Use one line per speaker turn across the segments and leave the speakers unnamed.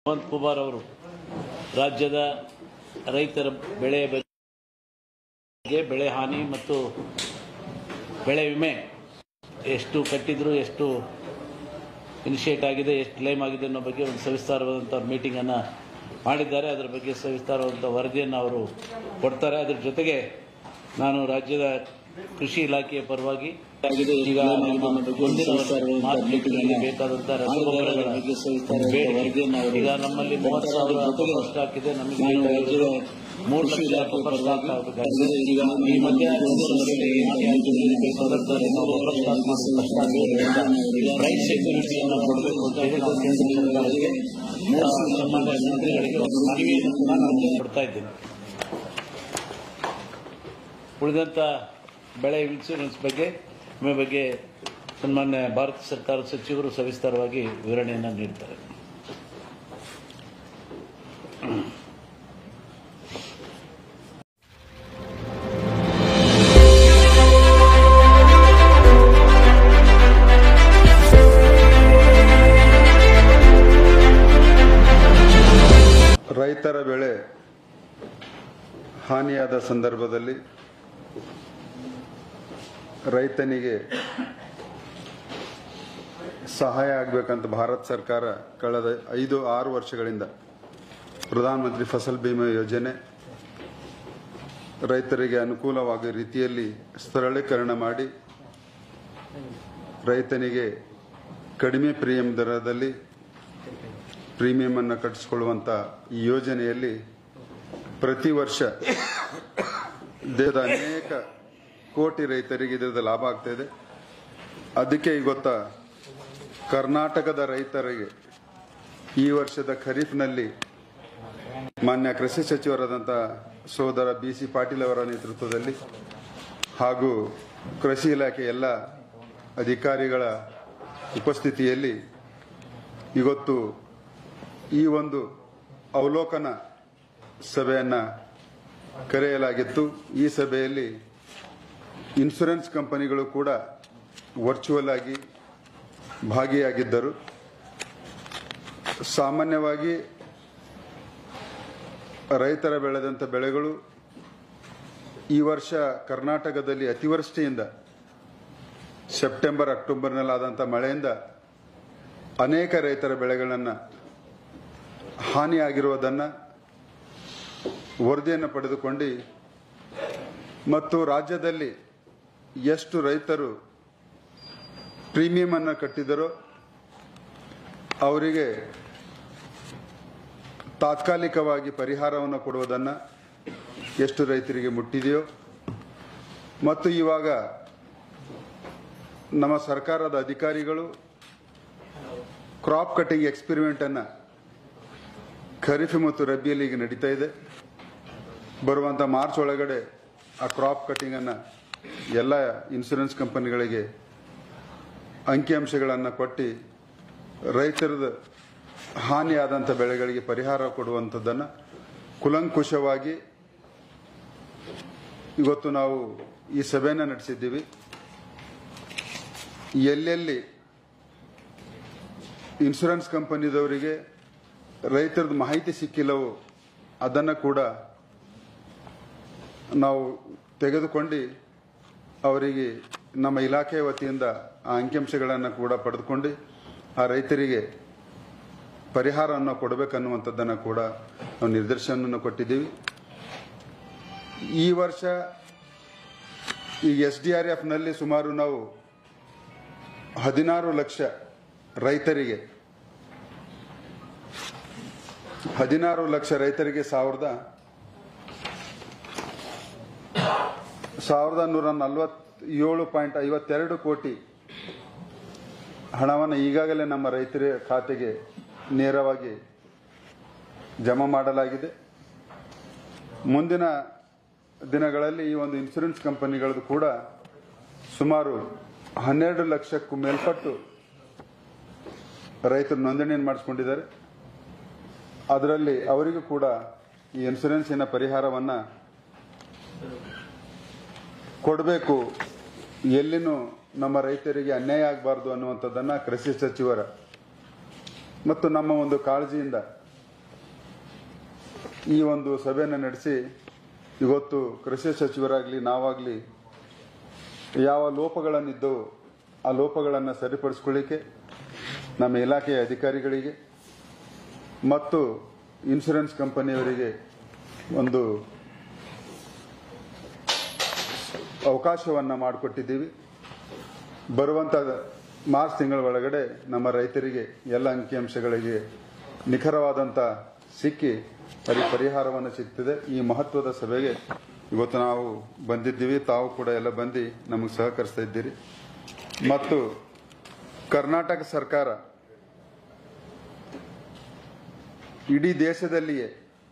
ಹೇಮಂತ್ ಕುಮಾರ್ ಅವರು ರಾಜ್ಯದ ರೈತರ ಬೆಳೆ ಬಗ್ಗೆ ಬೆಳೆ ಹಾನಿ ಮತ್ತು ಬೆಳೆ ವಿಮೆ ಎಷ್ಟು ಕಟ್ಟಿದ್ರು ಎಷ್ಟು ಇನಿಷಿಯೇಟ್ ಆಗಿದೆ ಎಷ್ಟು ಕ್ಲೈಮ್ ಆಗಿದೆ ಅನ್ನೋ ಬಗ್ಗೆ ಒಂದು ಸವಿಸ್ತಾರವಾದಂಥ ಮೀಟಿಂಗನ್ನು ಮಾಡಿದ್ದಾರೆ ಅದರ ಬಗ್ಗೆ ಸವಿಸ್ತಾರವಾದಂಥ ವರದಿಯನ್ನು ಅವರು ಕೊಡ್ತಾರೆ ಅದರ ಜೊತೆಗೆ ನಾನು ರಾಜ್ಯದ ಕೃಷಿ ಇಲಾಖೆಯ ಪರವಾಗಿ ಈಗ ಮುಂದಿನ ಮಾರ್ಕೆಟ್ನಲ್ಲಿ ಬೇಕಾದಂಥ ರಸಗೊಬ್ಬರಗಳ ಬೇಡಿಕೆ ಈಗ ನಮ್ಮಲ್ಲಿ ಮೂವತ್ತು ಸಾವಿರ ಕೊಬ್ಬರಿ ಸ್ಟಾಕ್ ಇದೆ ನಮಗೆ ಬೇಕಾಗಿರೋದು ಮೂರು ಲಕ್ಷ ಕೊಬ್ಬರಿ ಸ್ಟಾಕ್ ಆಗಬೇಕಾಗಿದೆ ಈಗ ಈ ಮಧ್ಯ ಪ್ರೈಸ್ ಸೆಕ್ಯೂರಿಟಿಯನ್ನು ಕೊಡಬೇಕು ಅಂತ ಹೇಳಿ ನಾವು ಕೇಂದ್ರ ಸರ್ಕಾರಕ್ಕೆ ಆ, ಸನ್ಮಾನ್ಯ ಮಂತ್ರಿಗಳಿಗೆ ಒಂದು ಮನವಿಯನ್ನು ನಾನು ಕೊಡ್ತಾ ಇದ್ದೇನೆ ಉಳಿದಂಥ ಬೆಳೆ ಇನ್ಸೂರೆನ್ಸ್ ಬಗ್ಗೆ ವಿಮೆ ಬಗ್ಗೆ ಸನ್ಮಾನ್ಯ ಭಾರತ ಸರ್ಕಾರದ ಸಚಿವರು ಸವಿಸ್ತಾರವಾಗಿ ವಿವರಣೆಯನ್ನು ನೀಡ್ತಾರೆ
ರೈತರ ಬೆಳೆ ಹಾನಿಯಾದ ಸಂದರ್ಭದಲ್ಲಿ ರೈತನಿಗೆ ಸಹಾಯ ಆಗಬೇಕಂತ ಭಾರತ ಸರ್ಕಾರ ಕಳೆದ ಐದು ಆರು ವರ್ಷಗಳಿಂದ ಪ್ರಧಾನಮಂತ್ರಿ ಫಸಲ್ ಬಿಮಾ ಯೋಜನೆ ರೈತರಿಗೆ ಅನುಕೂಲವಾಗುವ ರೀತಿಯಲ್ಲಿ ಸರಳೀಕರಣ ಮಾಡಿ ರೈತನಿಗೆ ಕಡಿಮೆ ಪ್ರೀಮಿಯಂ ದರದಲ್ಲಿ ಪ್ರೀಮಿಯಂ ಅನ್ನು ಕಟ್ಟಿಸಿಕೊಳ್ಳುವಂತ ಈ ಯೋಜನೆಯಲ್ಲಿ ಪ್ರತಿ ವರ್ಷ ದೇಶದ ಅನೇಕ ಕೋಟಿ ರೈತರಿಗೆ ಇದರಿಂದ ಲಾಭ ಆಗ್ತಾ ಇದೆ ಅದಕ್ಕೆ ಇವತ್ತ ಕರ್ನಾಟಕದ ರೈತರಿಗೆ ಈ ವರ್ಷದ ಖರೀಫ್ನಲ್ಲಿ ಮಾನ್ಯ ಕೃಷಿ ಸಚಿವರಾದಂಥ ಸೋದರ ಬಿ ಸಿ ಪಾಟೀಲ್ ಅವರ ನೇತೃತ್ವದಲ್ಲಿ ಹಾಗೂ ಕೃಷಿ ಇಲಾಖೆ ಎಲ್ಲ ಅಧಿಕಾರಿಗಳ ಉಪಸ್ಥಿತಿಯಲ್ಲಿ ಇವತ್ತು ಈ ಒಂದು ಅವಲೋಕನ ಸಭೆಯನ್ನ ಕರೆಯಲಾಗಿತ್ತು ಈ ಸಭೆಯಲ್ಲಿ ಇನ್ಶೂರೆನ್ಸ್ ಕಂಪನಿಗಳು ಕೂಡ ವರ್ಚುವಲ್ ಆಗಿ ಭಾಗಿಯಾಗಿದ್ದರು ಸಾಮಾನ್ಯವಾಗಿ ರೈತರ ಬೆಳೆದಂಥ ಬೆಳೆಗಳು ಈ ವರ್ಷ ಕರ್ನಾಟಕದಲ್ಲಿ ಅತಿವೃಷ್ಟಿಯಿಂದ ಸೆಪ್ಟೆಂಬರ್ ಅಕ್ಟೋಬರ್ನಲ್ಲಾದಂಥ ಮಳೆಯಿಂದ ಅನೇಕ ರೈತರ ಬೆಳೆಗಳನ್ನು ಹಾನಿಯಾಗಿರುವುದನ್ನು ವರದಿಯನ್ನು ಪಡೆದುಕೊಂಡು ಮತ್ತು ರಾಜ್ಯದಲ್ಲಿ ಎಷ್ಟು ರೈತರು ಪ್ರೀಮಿಯಂ ಅನ್ನು ಕಟ್ಟಿದರೋ ಅವರಿಗೆ ತಾತ್ಕಾಲಿಕವಾಗಿ ಪರಿಹಾರವನ್ನು ಕೊಡುವುದನ್ನು ಎಷ್ಟು ರೈತರಿಗೆ ಮುಟ್ಟಿದೆಯೋ ಮತ್ತು ಇವಾಗ ನಮ್ಮ ಸರ್ಕಾರದ ಅಧಿಕಾರಿಗಳು ಕ್ರಾಪ್ ಕಟಿಂಗ್ ಎಕ್ಸ್ಪೆರಿಮೆಂಟ್ ಅನ್ನ ಖರೀಫ್ ಮತ್ತು ರಬ್ಬಿಯಲ್ಲಿ ಈಗ ನಡೀತಾ ಇದೆ ಬರುವಂತ ಮಾರ್ಚ್ ಒಳಗಡೆ ಆ ಕ್ರಾಪ್ ಕಟಿಂಗ್ ಅನ್ನ ಎಲ್ಲ ಇನ್ಶೂರೆನ್ಸ್ ಕಂಪನಿಗಳಿಗೆ ಅಂಕಿಅಂಶಗಳನ್ನು ಕೊಟ್ಟು ರೈತರದ ಹಾನಿಯಾದಂಥ ಬೆಳೆಗಳಿಗೆ ಪರಿಹಾರ ಕೊಡುವಂಥದ್ದನ್ನು ಕುಲಂಕುಷವಾಗಿ ಇವತ್ತು ನಾವು ಈ ಸಭೆಯನ್ನು ನಡೆಸಿದ್ದೀವಿ ಎಲ್ಲೆಲ್ಲಿ ಇನ್ಶೂರೆನ್ಸ್ ಕಂಪನಿದವರಿಗೆ ರೈತರದ್ದು ಮಾಹಿತಿ ಸಿಕ್ಕಿಲ್ಲವೋ ಅದನ್ನು ಕೂಡ ನಾವು ತೆಗೆದುಕೊಂಡು ಅವರಿಗೆ ನಮ್ಮ ಇಲಾಖೆ ವತಿಯಿಂದ ಆ ಅಂಕಿಅಂಶಗಳನ್ನು ಕೂಡ ಪಡೆದುಕೊಂಡು ಆ ರೈತರಿಗೆ ಪರಿಹಾರವನ್ನು ಕೊಡಬೇಕನ್ನುವಂಥದ್ದನ್ನು ಕೂಡ ನಾವು ನಿರ್ದೇಶನವನ್ನು ಕೊಟ್ಟಿದ್ದೀವಿ ಈ ವರ್ಷ ಈ ಎಸ್ ಡಿ ಆರ್ ಎಫ್ನಲ್ಲಿ ಸುಮಾರು ನಾವು ಹದಿನಾರು ಲಕ್ಷ ರೈತರಿಗೆ ಹದಿನಾರು ಲಕ್ಷ ರೈತರಿಗೆ ಸಾವಿರದ ಸಾವಿರದ ನೂರ ನಲವತ್ತೇಳು ಪಾಯಿಂಟ್ ಐವತ್ತೆರಡು ಕೋಟಿ ಹಣವನ್ನು ಈಗಾಗಲೇ ನಮ್ಮ ರೈತರ ಖಾತೆಗೆ ನೇರವಾಗಿ ಜಮಾ ಮಾಡಲಾಗಿದೆ ಮುಂದಿನ ದಿನಗಳಲ್ಲಿ ಈ ಒಂದು ಇನ್ಶೂರೆನ್ಸ್ ಕಂಪನಿಗಳದ್ದು ಕೂಡ ಸುಮಾರು ಹನ್ನೆರಡು ಲಕ್ಷಕ್ಕೂ ಮೇಲ್ಪಟ್ಟು ರೈತರು ನೋಂದಣಿಯನ್ನು ಮಾಡಿಸ್ಕೊಂಡಿದ್ದಾರೆ ಅದರಲ್ಲಿ ಅವರಿಗೂ ಕೂಡ ಈ ಇನ್ಶೂರೆನ್ಸಿನ ಪರಿಹಾರವನ್ನು ಕೊಡಬೇಕು ಎಲ್ಲಿನೂ ನಮ್ಮ ರೈತರಿಗೆ ಅನ್ಯಾಯ ಆಗಬಾರ್ದು ಅನ್ನುವಂಥದ್ದನ್ನು ಕೃಷಿ ಸಚಿವರ ಮತ್ತು ನಮ್ಮ ಒಂದು ಕಾಳಜಿಯಿಂದ ಈ ಒಂದು ಸಭೆಯನ್ನು ನಡೆಸಿ ಇವತ್ತು ಕೃಷಿ ಸಚಿವರಾಗಲಿ ನಾವಾಗಲಿ ಯಾವ ಲೋಪಗಳನ್ನಿದ್ದವು ಆ ಲೋಪಗಳನ್ನು ಸರಿಪಡಿಸ್ಕೊಳ್ಳಿಕ್ಕೆ ನಮ್ಮ ಇಲಾಖೆಯ ಅಧಿಕಾರಿಗಳಿಗೆ ಮತ್ತು ಇನ್ಶೂರೆನ್ಸ್ ಕಂಪನಿಯವರಿಗೆ ಒಂದು ಅವಕಾಶವನ್ನು ಮಾಡಿಕೊಟ್ಟಿದ್ದೀವಿ ಬರುವಂಥ ಮಾರ್ಚ್ ತಿಂಗಳ ಒಳಗಡೆ ನಮ್ಮ ರೈತರಿಗೆ ಎಲ್ಲ ಅಂಕಿಅಂಶಗಳಿಗೆ ನಿಖರವಾದಂಥ ಸಿಕ್ಕಿ ಪರಿ ಪರಿಹಾರವನ್ನು ಸಿಗ್ತಿದೆ ಈ ಮಹತ್ವದ ಸಭೆಗೆ ಇವತ್ತು ನಾವು ಬಂದಿದ್ದೀವಿ ತಾವು ಕೂಡ ಎಲ್ಲ ಬಂದು ನಮಗೆ ಸಹಕರಿಸ್ತಾ ಇದ್ದೀರಿ ಮತ್ತು ಕರ್ನಾಟಕ ಸರ್ಕಾರ ಇಡೀ ದೇಶದಲ್ಲಿಯೇ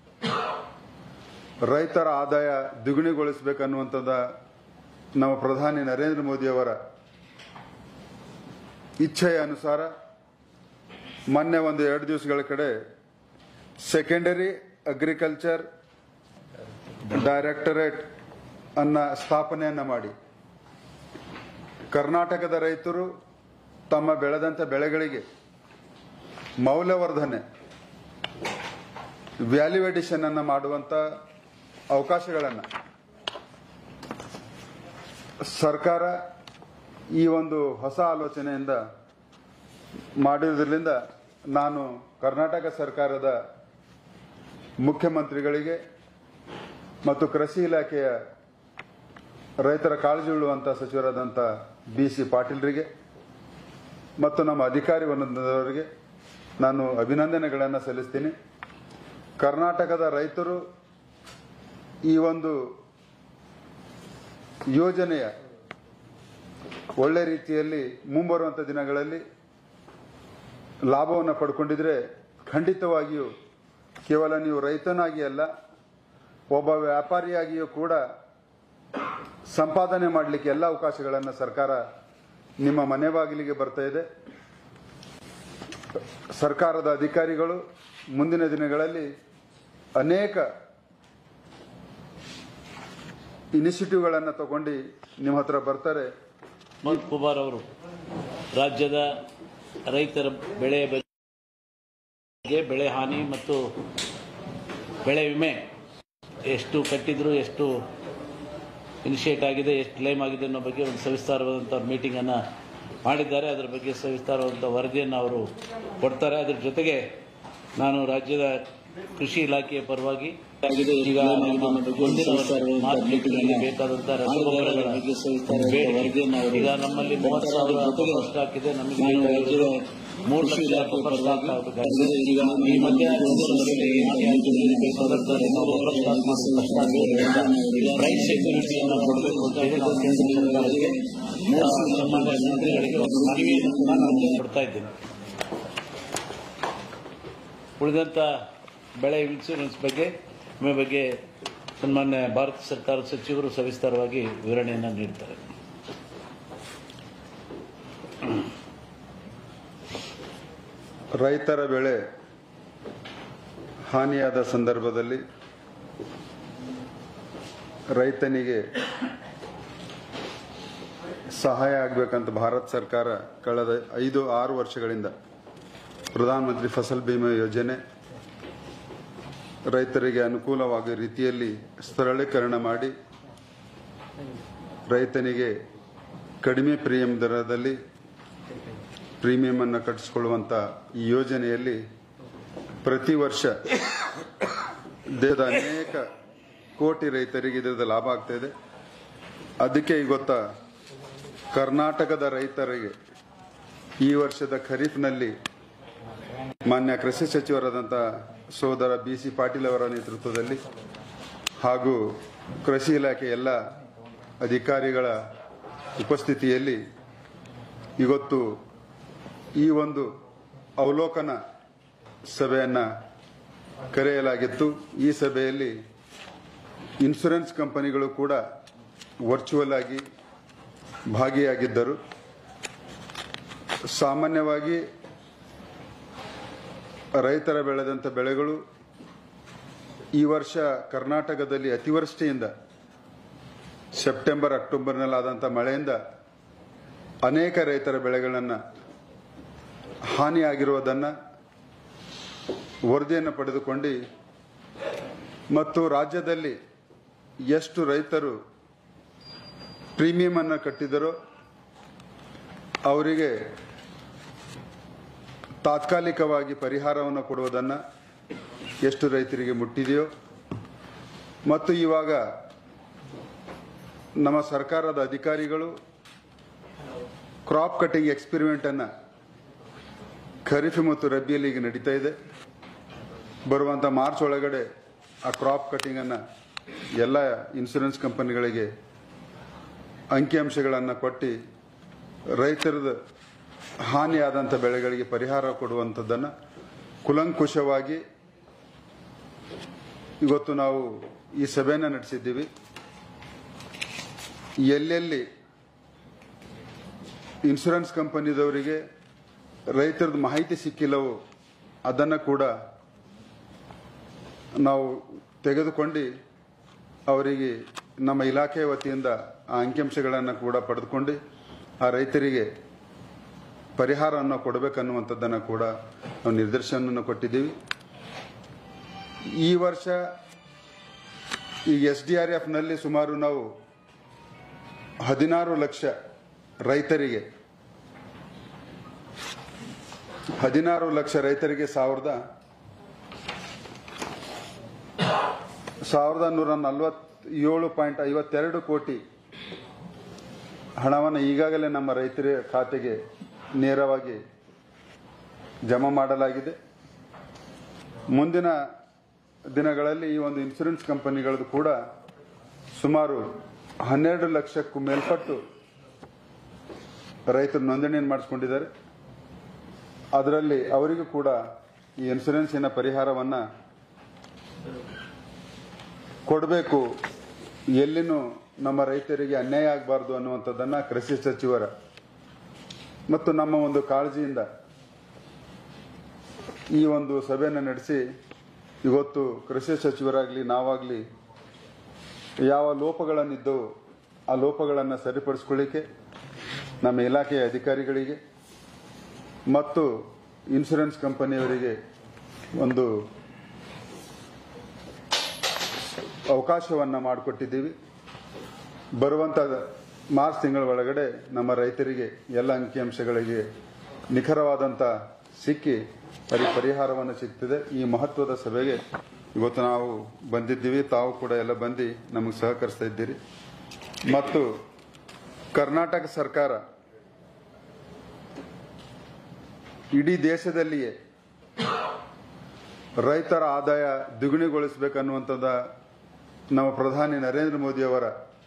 ರೈತರ ಆದಾಯ ದ್ವಿಗುಣಿಗೊಳಿಸಬೇಕನ್ನುವಂಥದ್ದ ನಮ್ಮ ಪ್ರಧಾನಿ ನರೇಂದ್ರ ಮೋದಿಯವರ ಇಚ್ಛೆಯ ಅನುಸಾರ ಮೊನ್ನೆ ಒಂದು ಎರಡು ದಿವಸಗಳ ಕಡೆ ಸೆಕೆಂಡರಿ ಅಗ್ರಿಕಲ್ಚರ್ ಡೈರೆಕ್ಟರೇಟ್ ಅನ್ನ ಸ್ಥಾಪನೆಯನ್ನ ಮಾಡಿ ಕರ್ನಾಟಕದ ರೈತರು ತಮ್ಮ ಬೆಳೆದಂಥ ಬೆಳೆಗಳಿಗೆ ಮೌಲ್ಯವರ್ಧನೆ ವ್ಯಾಲ್ಯೂ ಎಡಿಷನ್ ಅನ್ನ ಮಾಡುವಂತ ಅವಕಾಶಗಳನ್ನು ಸರ್ಕಾರ ಈ ಒಂದು ಹೊಸ ಆಲೋಚನೆಯಿಂದ ಮಾಡಿರುವುದರಿಂದ ನಾನು ಕರ್ನಾಟಕ ಸರ್ಕಾರದ ಮುಖ್ಯಮಂತ್ರಿಗಳಿಗೆ ಮತ್ತು ಕೃಷಿ ಇಲಾಖೆಯ ರೈತರ ಕಾಳಜಿ ಉಳ್ಳುವಂತ ಸಚಿವರಾದಂಥ ಬಿ ಸಿ ಪಾಟೀಲ್ರಿಗೆ ಮತ್ತು ನಮ್ಮ ಅಧಿಕಾರಿ ವೃಂದದವರಿಗೆ ನಾನು ಅಭಿನಂದನೆಗಳನ್ನು ಸಲ್ಲಿಸ್ತೀನಿ ಕರ್ನಾಟಕದ ರೈತರು ಈ ಒಂದು ಯೋಜನೆಯ ಒಳ್ಳೆ ರೀತಿಯಲ್ಲಿ ಮುಂಬರುವಂಥ ದಿನಗಳಲ್ಲಿ ಲಾಭವನ್ನು ಪಡ್ಕೊಂಡಿದ್ರೆ ಖಂಡಿತವಾಗಿಯೂ ಕೇವಲ ನೀವು ರೈತನಾಗಿ ಅಲ್ಲ ಒಬ್ಬ ವ್ಯಾಪಾರಿಯಾಗಿಯೂ ಕೂಡ ಸಂಪಾದನೆ ಮಾಡಲಿಕ್ಕೆ ಎಲ್ಲ ಅವಕಾಶಗಳನ್ನು ಸರ್ಕಾರ ನಿಮ್ಮ ಮನೆ ಬಾಗಿಲಿಗೆ ಬರ್ತಾ ಇದೆ ಸರ್ಕಾರದ ಅಧಿಕಾರಿಗಳು ಮುಂದಿನ ದಿನಗಳಲ್ಲಿ ಅನೇಕ ಇನಿಷಿಟಿವ್ಗಳನ್ನು ತಗೊಂಡು ನಿಮ್ಮ ಹತ್ರ ಬರ್ತಾರೆ
ಮೋಹನ್ ಕುಮಾರ್ ಅವರು ರಾಜ್ಯದ ರೈತರ ಬೆಳೆ ಬಗ್ಗೆ ಬೆಳೆ ಹಾನಿ ಮತ್ತು ಬೆಳೆ ವಿಮೆ ಎಷ್ಟು ಕಟ್ಟಿದ್ರು ಎಷ್ಟು ಇನಿಷಿಯೇಟ್ ಆಗಿದೆ ಎಷ್ಟು ಕ್ಲೈಮ್ ಆಗಿದೆ ಅನ್ನೋ ಬಗ್ಗೆ ಒಂದು ಸವಿಸ್ತಾರವಾದಂಥ ಮೀಟಿಂಗನ್ನು ಮಾಡಿದ್ದಾರೆ ಅದರ ಬಗ್ಗೆ ಸವಿಸ್ತಾರವಾದಂಥ ವರದಿಯನ್ನು ಅವರು ಕೊಡ್ತಾರೆ ಅದರ ಜೊತೆಗೆ ನಾನು ರಾಜ್ಯದ ಕೃಷಿ ಇಲಾಖೆಯ ಪರವಾಗಿ ಈಗ ನಮ್ಮ ಮುಂದಿನ ಮಾರ್ಕೆಟ್ನಲ್ಲಿ ಬೇಕಾದಂತಹ ರಸಗೊಬ್ಬರಗಳ ಬೇಡಿಕೆ ಈಗ ನಮ್ಮಲ್ಲಿ ಮೂವತ್ತು ಸಾವಿರ ಗೊಬ್ಬರ ಸ್ಟಾಕ್ ಇದೆ ನಮಗೆ ಬೇಕಾಗಿರೋದು ಮೂರು ಲಕ್ಷ ಗೊಬ್ಬರ ಸ್ಟಾಕ್ ಆಗಬೇಕಾಗಿದೆ ಈಗ ಈ ಮಧ್ಯ ಗೊಬ್ಬರ ಸ್ಟಾಕ್ ಮಾಡೋದು ಕಷ್ಟ ಆಗಿರೋದ್ರಿಂದ ಪ್ರೈಸ್ ಸೆಕ್ಯೂರಿಟಿಯನ್ನು ಕೊಡಬೇಕು ಅಂತ ಹೇಳಿ ನಾವು ಕೇಂದ್ರ ಸರ್ಕಾರಕ್ಕೆ ಆ, ಸನ್ಮಾನ್ಯ ಮಂತ್ರಿಗಳಿಗೆ ಒಂದು ಮನವಿಯನ್ನು ನಾನು ಕೊಡ್ತಾ ಇದ್ದೇನೆ ಉಳಿದಂಥ ಬೆಳೆ ಇನ್ಸೂರೆನ್ಸ್ ಬಗ್ಗೆ ವಿಮೆ ಬಗ್ಗೆ ಸನ್ಮಾನ್ಯ ಭಾರತ ಸರ್ಕಾರದ ಸಚಿವರು ಸವಿಸ್ತಾರವಾಗಿ ವಿವರಣೆಯನ್ನು ನೀಡ್ತಾರೆ
ರೈತರ ಬೆಳೆ ಹಾನಿಯಾದ ಸಂದರ್ಭದಲ್ಲಿ ರೈತನಿಗೆ ಸಹಾಯ ಆಗಬೇಕಂತ ಭಾರತ ಸರ್ಕಾರ ಕಳೆದ ಐದು ಆರು ವರ್ಷಗಳಿಂದ ಪ್ರಧಾನಮಂತ್ರಿ ಫಸಲ್ ಬಿಮಾ ಯೋಜನೆ ರೈತರಿಗೆ ಅನುಕೂಲವಾಗುವ ರೀತಿಯಲ್ಲಿ ಸರಳೀಕರಣ ಮಾಡಿ ರೈತನಿಗೆ ಕಡಿಮೆ ಪ್ರೀಮಿಯಂ ದರದಲ್ಲಿ ಪ್ರೀಮಿಯಂ ಅನ್ನು ಕಟ್ಟಿಸಿಕೊಳ್ಳುವಂತ ಈ ಯೋಜನೆಯಲ್ಲಿ ಪ್ರತಿ ವರ್ಷ ದೇಶದ ಅನೇಕ ಕೋಟಿ ರೈತರಿಗೆ ಇದರದ ಲಾಭ ಆಗ್ತಾ ಇದೆ ಅದಕ್ಕೆ ಇವತ್ತ ಕರ್ನಾಟಕದ ರೈತರಿಗೆ ಈ ವರ್ಷದ ಖರೀಫ್ನಲ್ಲಿ ಮಾನ್ಯ ಕೃಷಿ ಸಚಿವರಾದಂಥ ಸೋದರ ಬಿ ಸಿ ಪಾಟೀಲ್ ಅವರ ನೇತೃತ್ವದಲ್ಲಿ ಹಾಗೂ ಕೃಷಿ ಇಲಾಖೆ ಎಲ್ಲ ಅಧಿಕಾರಿಗಳ ಉಪಸ್ಥಿತಿಯಲ್ಲಿ ಇವತ್ತು ಈ ಒಂದು ಅವಲೋಕನ ಸಭೆಯನ್ನ ಕರೆಯಲಾಗಿತ್ತು ಈ ಸಭೆಯಲ್ಲಿ ಇನ್ಶೂರೆನ್ಸ್ ಕಂಪನಿಗಳು ಕೂಡ ವರ್ಚುವಲ್ ಆಗಿ ಭಾಗಿಯಾಗಿದ್ದರು ಸಾಮಾನ್ಯವಾಗಿ ರೈತರ ಬೆಳೆದಂಥ ಬೆಳೆಗಳು ಈ ವರ್ಷ ಕರ್ನಾಟಕದಲ್ಲಿ ಅತಿವೃಷ್ಟಿಯಿಂದ ಸೆಪ್ಟೆಂಬರ್ ಅಕ್ಟೋಬರ್ನಲ್ಲಾದಂಥ ಮಳೆಯಿಂದ ಅನೇಕ ರೈತರ ಬೆಳೆಗಳನ್ನು ಹಾನಿಯಾಗಿರುವುದನ್ನು ವರದಿಯನ್ನು ಪಡೆದುಕೊಂಡು ಮತ್ತು ರಾಜ್ಯದಲ್ಲಿ ಎಷ್ಟು ರೈತರು ಪ್ರೀಮಿಯಂ ಅನ್ನು ಕಟ್ಟಿದರೋ ಅವರಿಗೆ ತಾತ್ಕಾಲಿಕವಾಗಿ ಪರಿಹಾರವನ್ನು ಕೊಡುವುದನ್ನು ಎಷ್ಟು ರೈತರಿಗೆ ಮುಟ್ಟಿದೆಯೋ ಮತ್ತು ಇವಾಗ ನಮ್ಮ ಸರ್ಕಾರದ ಅಧಿಕಾರಿಗಳು ಕ್ರಾಪ್ ಕಟಿಂಗ್ ಎಕ್ಸ್ಪೆರಿಮೆಂಟ್ ಅನ್ನ ಖರೀಫ್ ಮತ್ತು ರಬ್ಬಿಯಲ್ಲಿ ಈಗ ನಡೀತಾ ಇದೆ ಬರುವಂತ ಮಾರ್ಚ್ ಒಳಗಡೆ ಆ ಕ್ರಾಪ್ ಕಟಿಂಗ್ ಅನ್ನ ಎಲ್ಲ ಇನ್ಶೂರೆನ್ಸ್ ಕಂಪನಿಗಳಿಗೆ ಅಂಕಿಅಂಶಗಳನ್ನು ಕೊಟ್ಟು ರೈತರದ ಹಾನಿಯಾದಂಥ ಬೆಳೆಗಳಿಗೆ ಪರಿಹಾರ ಕೊಡುವಂಥದ್ದನ್ನು ಕುಲಂಕುಷವಾಗಿ ಇವತ್ತು ನಾವು ಈ ಸಭೆಯನ್ನು ನಡೆಸಿದ್ದೀವಿ ಎಲ್ಲೆಲ್ಲಿ ಇನ್ಶೂರೆನ್ಸ್ ಕಂಪನಿದವರಿಗೆ ರೈತರದ್ದು ಮಾಹಿತಿ ಸಿಕ್ಕಿಲ್ಲವೋ ಅದನ್ನು ಕೂಡ ನಾವು ತೆಗೆದುಕೊಂಡು ಅವರಿಗೆ ನಮ್ಮ ಇಲಾಖೆಯ ವತಿಯಿಂದ ಆ ಅಂಕಿಅಂಶಗಳನ್ನು ಕೂಡ ಪಡೆದುಕೊಂಡು ಆ ರೈತರಿಗೆ ಪರಿಹಾರವನ್ನು ಕೊಡಬೇಕನ್ನುವಂಥದ್ದನ್ನು ಕೂಡ ನಾವು ನಿರ್ದೇಶನವನ್ನು ಕೊಟ್ಟಿದ್ದೀವಿ ಈ ವರ್ಷ ಈ ಎಸ್ ಡಿ ಆರ್ ಎಫ್ನಲ್ಲಿ ಸುಮಾರು ನಾವು ಹದಿನಾರು ಲಕ್ಷ ರೈತರಿಗೆ ಹದಿನಾರು ಲಕ್ಷ ರೈತರಿಗೆ ಸಾವಿರದ ಸಾವಿರದ ನೂರ ನಲವತ್ತೇಳು ಪಾಯಿಂಟ್ ಐವತ್ತೆರಡು ಕೋಟಿ ಹಣವನ್ನು ಈಗಾಗಲೇ ನಮ್ಮ ರೈತರ ಖಾತೆಗೆ ನೇರವಾಗಿ ಜಮಾ ಮಾಡಲಾಗಿದೆ ಮುಂದಿನ ದಿನಗಳಲ್ಲಿ ಈ ಒಂದು ಇನ್ಶೂರೆನ್ಸ್ ಕಂಪನಿಗಳದ್ದು ಕೂಡ ಸುಮಾರು ಹನ್ನೆರಡು ಲಕ್ಷಕ್ಕೂ ಮೇಲ್ಪಟ್ಟು ರೈತರು ನೋಂದಣಿಯನ್ನು ಮಾಡಿಸ್ಕೊಂಡಿದ್ದಾರೆ ಅದರಲ್ಲಿ ಅವರಿಗೂ ಕೂಡ ಈ ಇನ್ಶೂರೆನ್ಸಿನ ಪರಿಹಾರವನ್ನು ಕೊಡಬೇಕು ಎಲ್ಲಿನೂ ನಮ್ಮ ರೈತರಿಗೆ ಅನ್ಯಾಯ ಆಗಬಾರ್ದು ಅನ್ನುವಂಥದ್ದನ್ನು ಕೃಷಿ ಸಚಿವರ ಮತ್ತು ನಮ್ಮ ಒಂದು ಕಾಳಜಿಯಿಂದ ಈ ಒಂದು ಸಭೆಯನ್ನು ನಡೆಸಿ ಇವತ್ತು ಕೃಷಿ ಸಚಿವರಾಗಲಿ ನಾವಾಗಲಿ ಯಾವ ಲೋಪಗಳನ್ನಿದ್ದವು ಆ ಲೋಪಗಳನ್ನು ಸರಿಪಡಿಸ್ಕೊಳ್ಳಿಕ್ಕೆ ನಮ್ಮ ಇಲಾಖೆಯ ಅಧಿಕಾರಿಗಳಿಗೆ ಮತ್ತು ಇನ್ಶೂರೆನ್ಸ್ ಕಂಪನಿಯವರಿಗೆ ಒಂದು ಅವಕಾಶವನ್ನು ಮಾಡಿಕೊಟ್ಟಿದ್ದೀವಿ ಬರುವಂಥ ಮಾರ್ಚ್ ತಿಂಗಳ ಒಳಗಡೆ ನಮ್ಮ ರೈತರಿಗೆ ಎಲ್ಲ ಅಂಕಿಅಂಶಗಳಿಗೆ ನಿಖರವಾದಂಥ ಸಿಕ್ಕಿ ಪರಿ ಪರಿಹಾರವನ್ನು ಸಿಗ್ತದೆ ಈ ಮಹತ್ವದ ಸಭೆಗೆ ಇವತ್ತು ನಾವು ಬಂದಿದ್ದೀವಿ ತಾವು ಕೂಡ ಎಲ್ಲ ಬಂದು ನಮಗೆ ಸಹಕರಿಸ್ತಾ ಇದ್ದೀರಿ ಮತ್ತು ಕರ್ನಾಟಕ ಸರ್ಕಾರ ಇಡೀ ದೇಶದಲ್ಲಿಯೇ ರೈತರ ಆದಾಯ ದ್ವಿಗುಣಿಗೊಳಿಸಬೇಕನ್ನುವಂಥದ್ದು ನಮ್ಮ ಪ್ರಧಾನಿ ನರೇಂದ್ರ ಮೋದಿಯವರ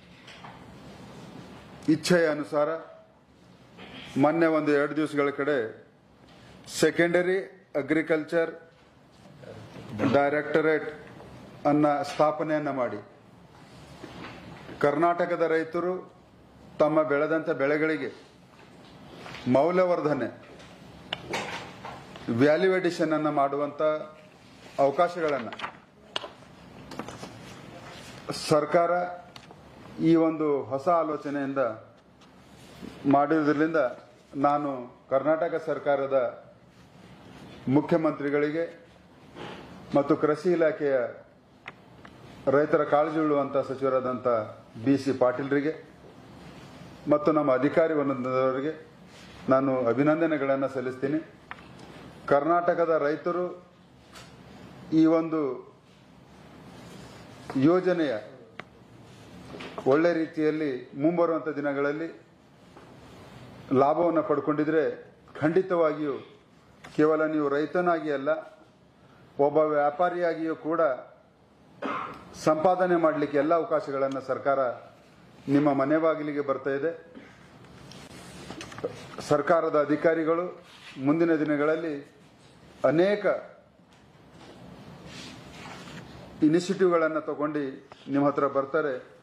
ಇಚ್ಛೆಯ ಅನುಸಾರ ಮೊನ್ನೆ ಒಂದು ಎರಡು ದಿವಸಗಳ ಕಡೆ ಸೆಕೆಂಡರಿ ಅಗ್ರಿಕಲ್ಚರ್ ಡೈರೆಕ್ಟರೇಟ್ ಅನ್ನ ಸ್ಥಾಪನೆಯನ್ನ ಮಾಡಿ ಕರ್ನಾಟಕದ ರೈತರು ತಮ್ಮ ಬೆಳೆದಂತ ಬೆಳೆಗಳಿಗೆ ಮೌಲ್ಯವರ್ಧನೆ ವ್ಯಾಲ್ಯೂ ಎಡಿಷನ್ ಅನ್ನ ಮಾಡುವಂತ ಅವಕಾಶಗಳನ್ನು ಸರ್ಕಾರ ಈ ಒಂದು ಹೊಸ ಆಲೋಚನೆಯಿಂದ ಮಾಡಿರೋದ್ರಿಂದ ನಾನು ಕರ್ನಾಟಕ ಸರ್ಕಾರದ ಮುಖ್ಯಮಂತ್ರಿಗಳಿಗೆ ಮತ್ತು ಕೃಷಿ ಇಲಾಖೆಯ ರೈತರ ಕಾಳಜಿ ಉಳ್ಳುವಂತ ಸಚಿವರಾದಂಥ ಬಿ ಸಿ ಪಾಟೀಲ್ರಿಗೆ ಮತ್ತು ನಮ್ಮ ಅಧಿಕಾರಿ ವೃಂದದವರಿಗೆ ನಾನು ಅಭಿನಂದನೆಗಳನ್ನು ಸಲ್ಲಿಸ್ತೀನಿ ಕರ್ನಾಟಕದ ರೈತರು ಈ ಒಂದು ಯೋಜನೆಯ ಒಳ್ಳೆ ರೀತಿಯಲ್ಲಿ ಮುಂಬರುವಂಥ ದಿನಗಳಲ್ಲಿ ಲಾಭವನ್ನು ಪಡ್ಕೊಂಡಿದ್ರೆ ಖಂಡಿತವಾಗಿಯೂ ಕೇವಲ ನೀವು ರೈತನಾಗಿ ಅಲ್ಲ ಒಬ್ಬ ವ್ಯಾಪಾರಿಯಾಗಿಯೂ ಕೂಡ ಸಂಪಾದನೆ ಮಾಡಲಿಕ್ಕೆ ಎಲ್ಲ ಅವಕಾಶಗಳನ್ನು ಸರ್ಕಾರ ನಿಮ್ಮ ಮನೆ ಬಾಗಿಲಿಗೆ ಬರ್ತಾ ಇದೆ ಸರ್ಕಾರದ ಅಧಿಕಾರಿಗಳು ಮುಂದಿನ ದಿನಗಳಲ್ಲಿ ಅನೇಕ ಇನಿಷಿಯೇಟಿವ್ಗಳನ್ನು ತಗೊಂಡು ನಿಮ್ಮ ಹತ್ರ ಬರ್ತಾರೆ